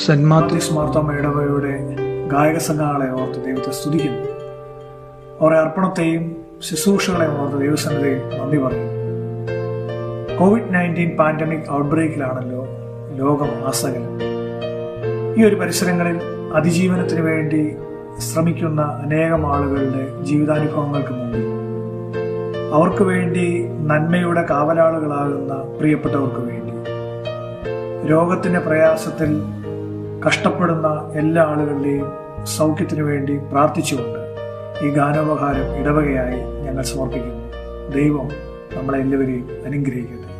saint Matthew Matthew's Marthoma ഇടവയുടെ ഗായക സംഘങ്ങളെ ഓർത്ത് ദൈവത്തെ സ്തുതിക്കുന്നു അവരുടെ അർപ്പണത്തെയും ശുശ്രൂഷകളെയും ഓർത്ത് ദൈവസന്നിധിയിൽ നന്ദി പറയുന്നു കോവിഡ് നയൻറ്റീൻ പാൻഡമിക് ഔട്ട്ബ്രേക്കിലാണല്ലോ ലോകം ആസകലം ഈ ഒരു പരിസരങ്ങളിൽ അതിജീവനത്തിന് വേണ്ടി ശ്രമിക്കുന്ന അനേകം ആളുകളുടെ ജീവിതാനുഭവങ്ങൾക്ക് മുമ്പിൽ അവർക്ക് വേണ്ടി നന്മയുടെ കാവലാളുകളാകുന്ന പ്രിയപ്പെട്ടവർക്ക് വേണ്ടി രോഗത്തിന്റെ പ്രയാസത്തിൽ കഷ്ടപ്പെടുന്ന എല്ലാ ആളുകളുടെയും സൗഖ്യത്തിനു വേണ്ടി പ്രാർത്ഥിച്ചുകൊണ്ട് ഈ ഗാനോപഹാരം ഇടവകയായി ഞങ്ങൾ സമർപ്പിക്കുന്നു ദൈവം നമ്മളെല്ലാവരെയും അനുഗ്രഹിക്കട്ടെ